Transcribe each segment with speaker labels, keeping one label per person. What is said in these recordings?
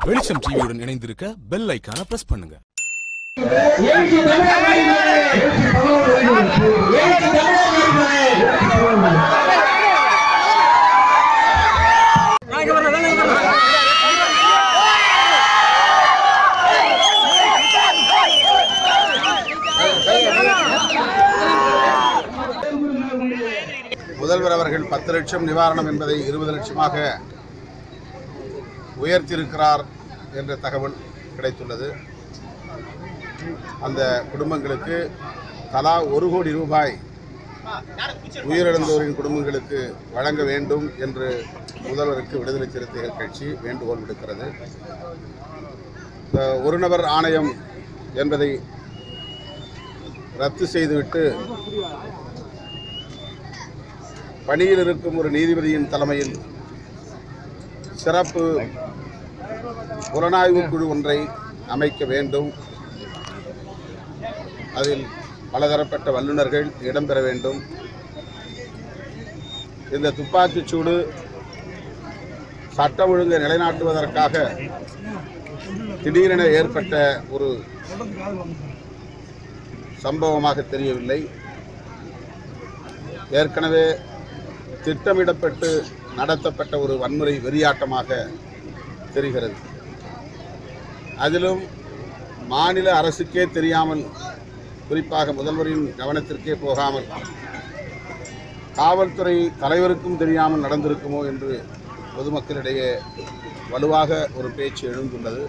Speaker 1: வெளிச்சம் டிவியுடன் இணைந்திருக்க பெல் ஐக்கான பிரஸ் பண்ணுங்க
Speaker 2: எழுச்சி தமிழர் மணிமணி! எழுச்சி தமிழர் மணிமணி!
Speaker 3: முதல்வர் அவர்கள் பத்து லட்சம் நிவாரணம் என்பதை இருபது லட்சமாக உயர்த்தியிருக்கிறார் என்ற தகவல் கிடைத்துள்ளது அந்த குடும்பங்களுக்கு தலா ஒரு கோடி ரூபாய் உயிரிழந்தோரின் குடும்பங்களுக்கு வழங்க வேண்டும் என்று முதல்வருக்கு விடுதலை சிறுத்தைகள் கட்சி வேண்டுகோள் விடுக்கிறது இந்த ஒரு நபர் ஆணையம் என்பதை ரத்து செய்துவிட்டு பணியில் இருக்கும் ஒரு நீதிபதியின் தலைமையில் சிறப்பு புலனாய்வு குழு ஒன்றை அமைக்க வேண்டும் அதில் பலதரப்பட்ட வல்லுநர்கள் இடம்பெற வேண்டும் இந்த துப்பாக்கிச் சூடு சட்ட ஒழுங்கை நிலைநாட்டுவதற்காக திடீரென ஏற்பட்ட ஒரு சம்பவமாக தெரியவில்லை ஏற்கனவே திட்டமிடப்பட்டு நடத்தப்பட்ட ஒரு வன்முறை வெறியாட்டமாக தெரிகிறது அதிலும் மாநில அரசுக்கே தெரியாமல் குறிப்பாக முதல்வரின் கவனத்திற்கே போகாமல் காவல்துறை தலைவருக்கும் தெரியாமல் நடந்திருக்குமோ என்று பொதுமக்களிடையே வலுவாக ஒரு பேச்சு எழுந்துள்ளது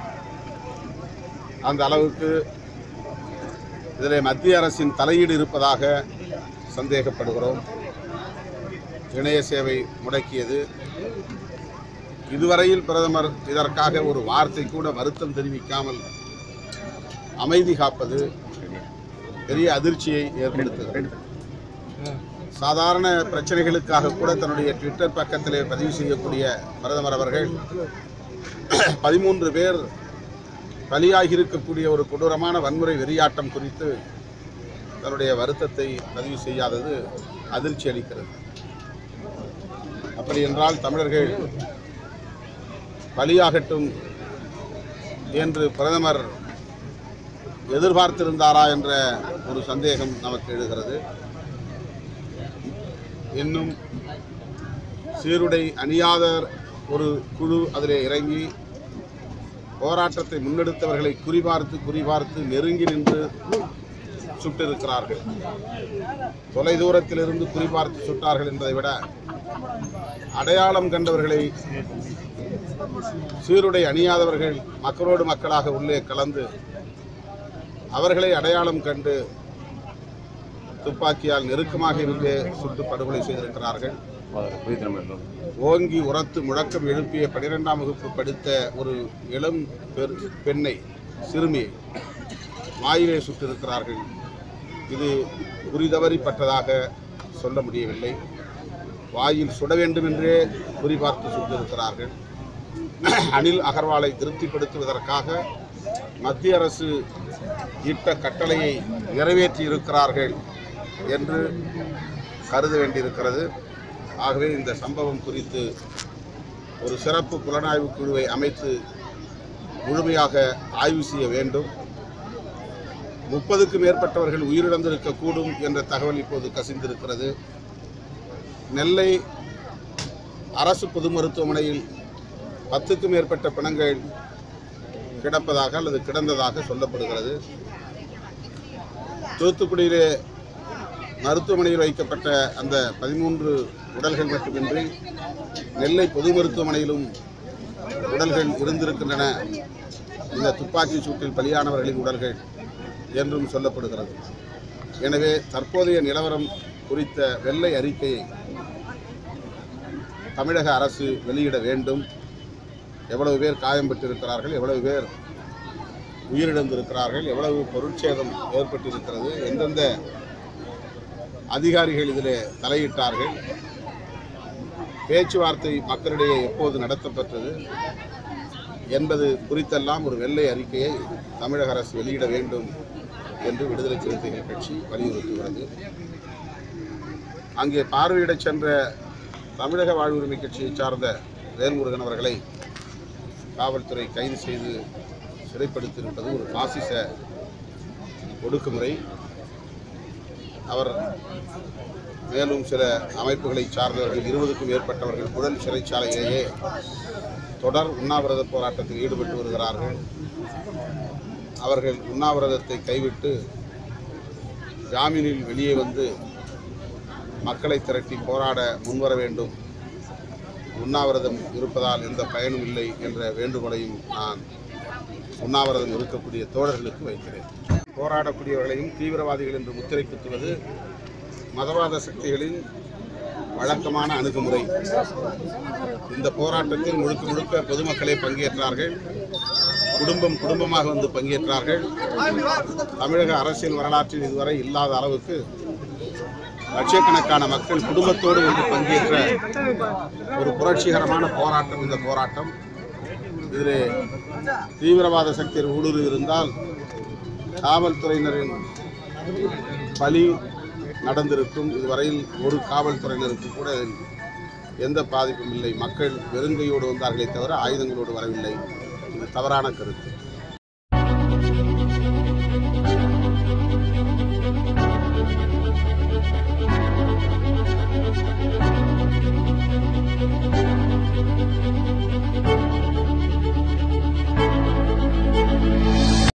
Speaker 3: அந்த அளவுக்கு இதில் மத்திய அரசின் தலையீடு இருப்பதாக சந்தேகப்படுகிறோம் இணைய சேவை முடக்கியது இதுவரையில் பிரதமர் இதற்காக ஒரு வார்த்தை கூட வருத்தம் தெரிவிக்காமல் அமைதி காப்பது பெரிய அதிர்ச்சியை ஏற்படுத்துகிறது சாதாரண பிரச்சனைகளுக்காக கூட தன்னுடைய ட்விட்டர் பக்கத்திலே பதிவு செய்யக்கூடிய பிரதமர் அவர்கள் பதிமூன்று பேர் பலியாகி இருக்கக்கூடிய ஒரு கொடூரமான வன்முறை வெறியாட்டம் குறித்து தன்னுடைய வருத்தத்தை பதிவு செய்யாதது அதிர்ச்சி அளிக்கிறது அப்படி என்றால் தமிழர்கள் பலியாகட்டும் என்று பிரதமர் எதிர்பார்த்திருந்தாரா என்ற ஒரு சந்தேகம் நமக்கு எழுகிறது இன்னும் சீருடை அணியாத ஒரு குழு அதிலே இறங்கி போராட்டத்தை முன்னெடுத்தவர்களை குறிபார்த்து குறிபார்த்து நெருங்கி நின்று சுட்டிருக்கிறார்கள் தொலைதூரத்திலிருந்து குறிபார்த்து சுட்டார்கள் என்பதை விட அடையாளம் கண்டவர்களை சீருடை அணியாதவர்கள் மக்களோடு மக்களாக உள்ளே கலந்து அவர்களை அடையாளம் கண்டு துப்பாக்கியால் நெருக்கமாக இருந்தே சுட்டு படுகொலை செய்திருக்கிறார்கள் ஓங்கி உரத்து முழக்கம் எழுப்பிய பனிரெண்டாம் வகுப்பு படித்த ஒரு இளம் பெர் பெண்ணை சிறுமியை வாயிலே சுட்டிருக்கிறார்கள் இது குறிதவறிப்பட்டதாக சொல்ல முடியவில்லை வாயில் சுட வேண்டும் என்றே குறிபார்த்து சுட்டிருக்கிறார்கள் அனில் அகர்வாலை திருப்திப்படுத்துவதற்காக மத்திய அரசு இட்ட கட்டளையை நிறைவேற்றி இருக்கிறார்கள் என்று கருத வேண்டியிருக்கிறது ஆகவே இந்த சம்பவம் குறித்து ஒரு சிறப்பு புலனாய்வு குழுவை அமைத்து முழுமையாக ஆய்வு செய்ய வேண்டும் முப்பதுக்கும் மேற்பட்டவர்கள் உயிரிழந்திருக்கக்கூடும் என்ற தகவல் இப்போது கசிந்திருக்கிறது நெல்லை அரசு பொது மருத்துவமனையில் பத்துக்கும் மேற்பட்ட பிணங்கள் கிடப்பதாக அல்லது கிடந்ததாக சொல்லப்படுகிறது தூத்துக்குடியிலே மருத்துவமனையில் வைக்கப்பட்ட அந்த பதிமூன்று உடல்கள் மட்டுமின்றி நெல்லை பொது மருத்துவமனையிலும் உடல்கள் இருந்திருக்கின்றன இந்த துப்பாக்கி சூட்டில் பலியானவர்களின் உடல்கள் என்றும் சொல்லப்படுகிறது எனவே தற்போதைய நிலவரம் குறித்த வெள்ளை அறிக்கையை தமிழக அரசு வெளியிட வேண்டும் எவ்வளவு பேர் காயம் பெற்றிருக்கிறார்கள் எவ்வளவு பேர் உயிரிழந்திருக்கிறார்கள் எவ்வளவு பொருட்சேதம் ஏற்பட்டிருக்கிறது எந்தெந்த அதிகாரிகள் இதில் தலையிட்டார்கள் பேச்சுவார்த்தை மக்களிடையே எப்போது நடத்தப்பட்டது என்பது குறித்தெல்லாம் ஒரு வெள்ளை அறிக்கையை தமிழக அரசு வெளியிட வேண்டும் என்று விடுதலை சிறுத்தைகள் கட்சி வலியுறுத்துகிறது அங்கே பார்வையிடச் சென்ற தமிழக வாழ்வுரிமை கட்சியை சார்ந்த வேல்முருகன் அவர்களை காவல்துறை கைது செய்து சிறைப்படுத்தியிருப்பது ஒரு பாசிச ஒடுக்குமுறை அவர் மேலும் சில அமைப்புகளை சார்ந்தவர்கள் இருபதுக்கும் மேற்பட்டவர்கள் புழல் சிறைச்சாலையிலேயே தொடர் உண்ணாவிரத போராட்டத்தில் ஈடுபட்டு வருகிறார்கள் அவர்கள் உண்ணாவிரதத்தை கைவிட்டு ஜாமீனில் வெளியே வந்து மக்களை திரட்டி போராட முன்வர வேண்டும் உண்ணாவிரதம் இருப்பதால் எந்த பயனும் இல்லை என்ற வேண்டுகோளையும் நான் உண்ணாவிரதம் இருக்கக்கூடிய தோழர்களுக்கு வைக்கிறேன் போராடக்கூடியவர்களையும் தீவிரவாதிகள் என்று முத்திரை குத்துவது மதவாத சக்திகளின் வழக்கமான அணுகுமுறை இந்த போராட்டத்தில் முழுக்க முழுக்க பொதுமக்களே பங்கேற்றார்கள் குடும்பம் குடும்பமாக வந்து பங்கேற்றார்கள் தமிழக அரசியல் வரலாற்றில் இதுவரை இல்லாத அளவுக்கு லட்சக்கணக்கான மக்கள் குடும்பத்தோடு வந்து பங்கேற்ற ஒரு புரட்சிகரமான போராட்டம் இந்த போராட்டம் இதில் தீவிரவாத சக்தியில் ஊடுருவி இருந்தால் காவல்துறையினரின் பலி நடந்திருக்கும் இதுவரையில் ஒரு காவல்துறையினருக்கு கூட இதில் எந்த பாதிப்பும் இல்லை மக்கள் வெறுங்கையோடு வந்தார்களே தவிர ஆயுதங்களோடு வரவில்லை இது தவறான கருத்து